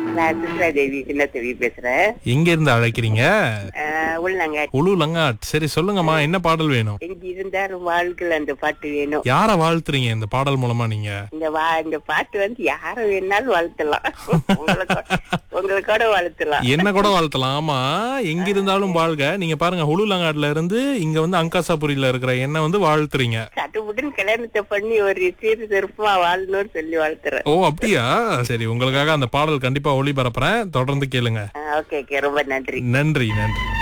நான் சித்ரா தேவி சின்ன தேவி பேசுறேன் எங்க இருந்து அழைக்கிறீங்க அஹ், உள்ளங்க உளு லங்காட் சரி சொல்லுங்கம்மா என்ன பாடல் வேணும் எங்க இருந்தாலும் வாழ்க்கையில் அந்த பாட்டு வேணும் யார வாழ்த்துறீங்க இந்த பாடல் மூலமா நீங்க இந்த வா இந்த பாட்டு வந்து யார வேணாலும் வாழ்த்தலாம் உங்களுக்கு உங்களுக்கு கூட வாழ்த்தலாம் என்ன கூட வாழ்த்தலாம் ஆமா எங்க இருந்தாலும் வாழ்க நீங்க பாருங்க ஹுலுலங்காட்ல இருந்து இங்க வந்து அங்காசாபுரியில இருக்கிற என்ன வந்து வாழ்த்துறீங்க சட்டுப்புட்டுன்னு கல்யாணத்தை பண்ணி ஒரு சீர் சிறப்பா வாழணும்னு சொல்லி வாழ்த்துறேன் ஓ அப்படியா சரி உங்களுக்காக அந்த பாடல் கண்டிப்பா ஒளிபரப்புறேன் தொடர்ந்து கேளுங்க ஓகே ஓகே ரொம்ப நன்றி நன்றி நன்றி